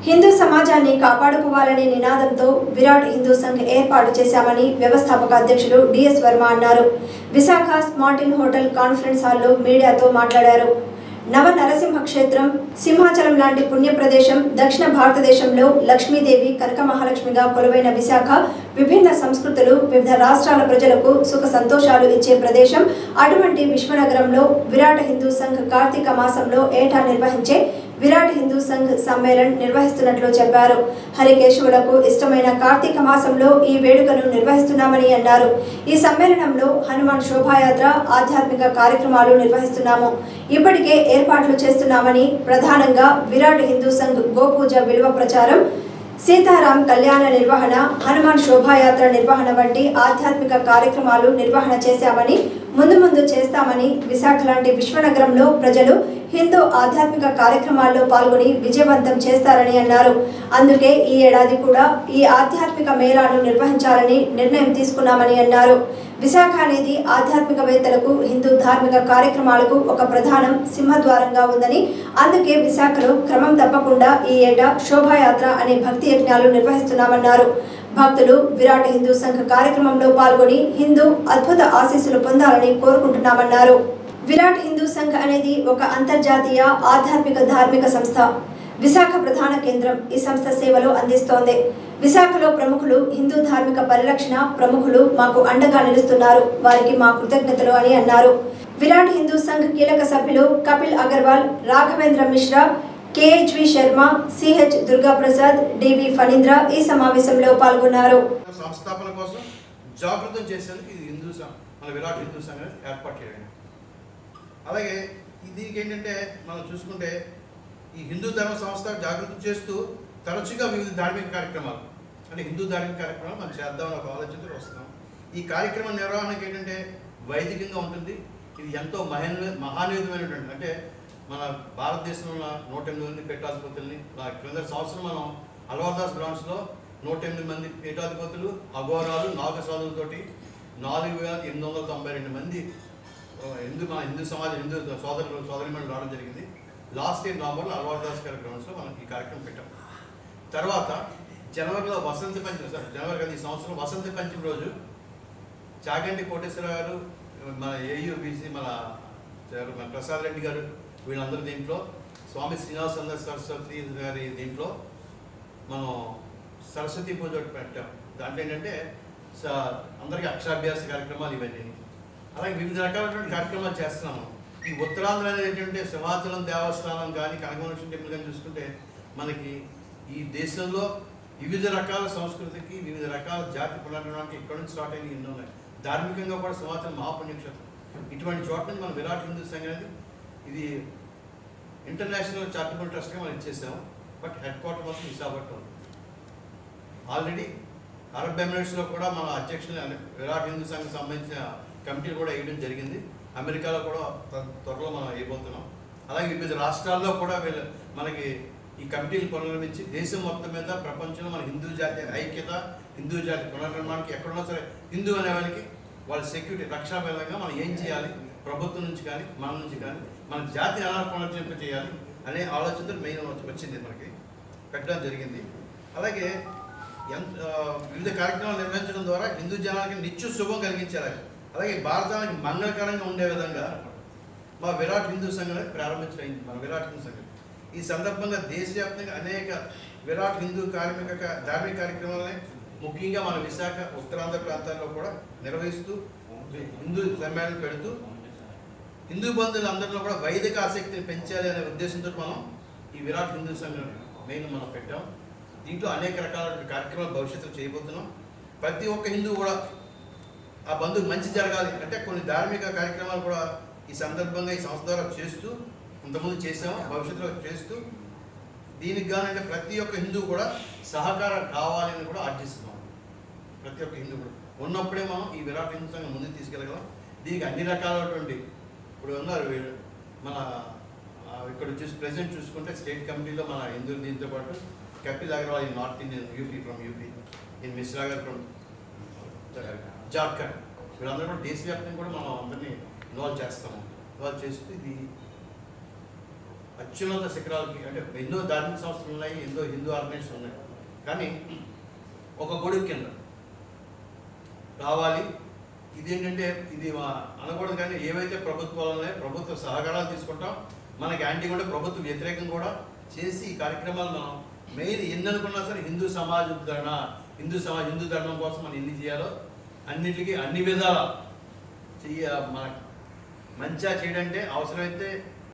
హిందూ సమాజాన్ని కాపాడుకోవాలనే నినాదంతో విరాట్ హిందూ సంఘ్ ఏర్పాటు చేశామని వ్యవస్థాపక అధ్యక్షులు డిఎస్ వర్మ అన్నారు విశాఖ స్మార్టిన్ హోటల్ కాన్ఫరెన్స్ హాల్లో మీడియాతో మాట్లాడారు నవ నరసింహ క్షేత్రం సింహాచలం లాంటి పుణ్య ప్రదేశం దక్షిణ భారతదేశంలో లక్ష్మీదేవి కనక మహాలక్ష్మిగా కొలువైన విశాఖ విభిన్న సంస్కృతులు వివిధ రాష్ట్రాల ప్రజలకు సుఖ సంతోషాలు ఇచ్చే ప్రదేశం అటువంటి విశ్వనగరంలో విరాట్ హిందూ సంఘ్ కార్తీక మాసంలో ఏటా నిర్వహించే విరాట్ హిందూ సంఘ్ సమ్మేళన్ నిర్వహిస్తున్నట్లు చెప్పారు హరికేశవులకు ఇష్టమైన కార్తీక మాసంలో ఈ వేడుకను నిర్వహిస్తున్నామని అన్నారు ఈ సమ్మేళనంలో హనుమాన్ శోభాయాత్ర ఆధ్యాత్మిక కార్యక్రమాలు నిర్వహిస్తున్నాము ఇప్పటికే ఏర్పాట్లు చేస్తున్నామని ప్రధానంగా విరాట్ హిందూ సంఘ్ గోపూజ విలువ ప్రచారం సీతారాం కళ్యాణ నిర్వహణ హనుమాన్ శోభాయాత్ర నిర్వహణ వంటి ఆధ్యాత్మిక కార్యక్రమాలు నిర్వహణ చేశామని ముందు ముందు చేస్తామని విశాఖ లాంటి విశ్వనగరంలో ప్రజలు హిందూ ఆధ్యాత్మిక కార్యక్రమాల్లో పాల్గొని విజయవంతం చేస్తారని అన్నారు అందుకే ఈ ఏడాది కూడా ఈ ఆధ్యాత్మిక మేళాను నిర్వహించాలని నిర్ణయం తీసుకున్నామని అన్నారు విశాఖ అనేది ఆధ్యాత్మికవేత్తలకు హిందూ ధార్మిక కార్యక్రమాలకు ఒక ప్రధానం సింహద్వారంగా ఉందని అందుకే విశాఖలో క్రమం తప్పకుండా ఈ ఏటా శోభాయాత్ర అనే భక్తి యజ్ఞాలు నిర్వహిస్తున్నామన్నారు భక్తులు విరాట్ హిందూ సంఘ కార్యక్రమంలో పాల్గొని హిందూ అద్భుత ఆశీస్సులు పొందాలని కోరుకుంటున్నామన్నారు విరాట్ హిందూ సంఘ్ అనేది ఒక అంతర్జాతీయ ఆధ్యాత్మిక ధార్మిక సంస్థ విశాఖ ప్రధాన కేంద్రం ఈ సంస్థ సేవలు అందిస్తోంది విశాఖలో ప్రముఖులు హిందూ ధార్మిక పరిరక్షణ ప్రముఖులు మాకు అండగా నిలుస్తున్నారు వారికి మా కృతజ్ఞతలు అని అన్నారు విరాట్ హిందూ సంఘ్ కీలక సభ్యులు Kapil Agarwal Raghavendra Mishra KHV Sharma CH Durgaprasad DV Phanindra ఈ సమావేశంలో పాల్గొన్నారు సంస్థాపన కోసం జాగృతం చేసేందుకు ఇది హిందూ సం- మన విరాట్ హిందూ సంఘం ఏర్పాటు చేయడం అలాగే దీనికి ఏంటంటే మనం చూసుకుంటే ఈ హిందూ ధర్మ సంస్థ జాగృతం చేస్తూ తరచుగా వివిధ ధార్మిక కార్యక్రమాలు అంటే హిందూ ధార్మిక కార్యక్రమాలు మనం చేద్దామని ఒక ఆలోచనతో వస్తున్నాం ఈ కార్యక్రమం నిర్వహణకి ఏంటంటే వైదికంగా ఉంటుంది ఇది ఎంతో మహన్ మహానీయమైనటువంటి అంటే మన భారతదేశంలో ఉన్న నూట ఎనిమిది మంది పీఠాధిపతుల్ని ఆ క్రింద సంవత్సరం మనం అల్వాదాస్ గ్రౌండ్స్లో నూట ఎనిమిది మంది పీఠాధిపతులు అఘోరాలు నాగసాధులతోటి నాలుగు వేల ఎనిమిది వందల తొంభై రెండు మంది ఆ, హిందూ మన హిందూ సమాజం హిందూ సోదరులు సోదరిమణులు రావడం జరిగింది లాస్ట్ ఇయర్ నవంబర్లో అల్వాదాస్ గారి గ్రౌండ్స్లో మనం ఈ కార్యక్రమం పెట్టాం తర్వాత జనవరిలో వసంత పంచమి సార్ జనవరి కదా ఈ సంవత్సరం వసంత పంచమి రోజు చాగంటి కోటేశ్వర గారు మన ఏయుబీసీ మన ఎవరు, మన ప్రసాద్ రెడ్డి గారు వీళ్ళందరూ దీంట్లో స్వామి శ్రీనివాసంద సరస్వతి గారి దీంట్లో మనం సరస్వతి పూజ ఒకటి పెట్టాం దాంట్లో ఏంటంటే స- అందరికీ అక్షరాభ్యాస కార్యక్రమాలు ఇవన్నీ అలాగే వివిధ రకాలైనటువంటి కార్యక్రమాలు చేస్తున్నాము ఈ ఉత్తరాంధ్ర అనేది ఏంటంటే సింహాచలం దేవస్థానం కానీ కనకమలక్ష్మి టెంపుల్ కానీ చూసుకుంటే మనకి ఈ దేశంలో వివిధ రకాల సంస్కృతికి వివిధ రకాల జాతి పునర్నానికి ఇక్కడ నుంచి స్టార్ట్ అయిన ఎన్నో ఉన్నాయి ధార్మికంగా కూడా సింహాచలం మహాపుణ్యక్షేత్రం ఇటువంటి చోట నుంచి మనం విరాట్ హిందూ సంఘ అనేది ఇది ఇంటర్నేషనల్ చారిటబుల్ ట్రస్ట్గా మనం ఇచ్చేసాము బట్ హెడ్ క్వార్టర్ మాత్రం విశాఖపట్నం ఆల్రెడీ అరబ్ ఎమిరేట్స్లో కూడా మన అధ్యక్షులు అనే విరాట్ హిందూ సంఘం సంబంధించిన కమిటీలు కూడా వేయడం జరిగింది అమెరికాలో కూడా త్వ- త్వరలో మనం వేయబోతున్నాం అలాగే వివిధ రాష్ట్రాల్లో కూడా వీళ్ళ మనకి ఈ కమిటీలు పునర్నిర్మించి దేశం మొత్తం మీద ప్రపంచంలో మన హిందూ జాతి ఐక్యత హిందూ జాతి పునర్నిర్మాణానికి ఎక్కడున్నా సరే హిందూ అనే వాళ్ళకి వాళ్ళ సెక్యూరిటీ రక్షాబలంగా మనం ఏం చేయాలి ప్రభుత్వం నుంచి కానీ మన నుంచి కానీ మన జాతిని ఎలా పునర్జీవింప చేయాలి అనే ఆలోచనతో మెయిన్ వచ్చింది మనకి పెట్టడం జరిగింది అలాగే ఎంత ఆ, వివిధ కార్యక్రమాలు నిర్వహించడం ద్వారా హిందూ జనాలకి నిత్య శుభం కలిగించాలి అలాగే భారతానికి మంగళకరంగా ఉండే విధంగా మా విరాట్ హిందూ సంఘం ప్రారంభించడం మన విరాట్ హిందూ సంఘం ఈ సందర్భంగా దేశవ్యాప్తంగా అనేక విరాట్ హిందూ కార్మిక కా- ధార్మిక కార్యక్రమాలని ముఖ్యంగా మన విశాఖ ఉత్తరాంధ్ర ప్రాంతాల్లో కూడా నిర్వహిస్తూ హిందూ సమ్మేళనం పెడుతూ హిందూ బంధువులందరిలో కూడా వైదిక ఆసక్తిని పెంచాలి అనే ఉద్దేశంతో మనం ఈ విరాట్ హిందూ సంఘం మెయిన్ మనం పెట్టాం దీంట్లో అనేక రకాల కార్యక్రమాలు భవిష్యత్తులో చేయబోతున్నాం ప్రతి ఒక్క హిందూ కూడా ఆ బంధువు మంచి జరగాలి అంటే కొన్ని ధార్మిక కార్యక్రమాలు కూడా ఈ సందర్భంగా ఈ సంస్థ ద్వారా చేస్తూ ఇంతకుముందు చేసాము భవిష్యత్తులో చేస్తూ దీనికి గానంటే ప్రతి ఒక్క హిందూ కూడా సహకారం కావాలని కూడా ఆర్జిస్తున్నాం ప్రతి ఒక్క హిందూ కూడా ఉన్నప్పుడే మనం ఈ విరాట్ హిందూ సంఘం ముందుకు తీసుకెళ్ళగలం దీనికి అన్ని రకాలైనటువంటి ఇప్పుడు ఉన్నారు వీళ్ళు మన ఆ, ఇక్కడ చూసి ప్రెసెంట్ చూసుకుంటే స్టేట్ కమిటీలో మన హిందువులు దీంతో పాటు Kapil Agarwal in North Indian UP from UP in Mishra గారు ఫ్రమ్ జార్ఖండ్ వీళ్ళందరూ కూడా దేశవ్యాప్తంగా కూడా మనం అందరినీ ఇన్వాల్వ్ చేస్తాము ఇన్వాల్వ్ చేస్తూ ఇది అత్యున్నత శిఖరాలకి అంటే ఎన్నో ధార్మిక సంస్థలు ఉన్నాయి ఎన్నో హిందూ ఆర్గనైజేషన్ ఉన్నాయి కానీ ఒక గొడుగు కింద రావాలి ఇదేంటంటే ఇది మా- అనకూడదు కానీ ఏవైతే ప్రభుత్వాలు ఉన్నాయో ప్రభుత్వ సహకారాలు తీసుకుంటాం మనకి యాంటీ కూడా ప్రభుత్వ వ్యతిరేకం కూడా చేసి ఈ కార్యక్రమాలు మనం మెయిన్ ఎన్ని అనుకున్నా సరే హిందూ సమాజ ఉద్ధరణ హిందూ సమాజ హిందూ ధర్మం కోసం మనం ఎన్ని చేయాలో అన్నిటికీ అన్ని విధాల చెయ్య మన మంచిగా చేయడంటే అవసరమైతే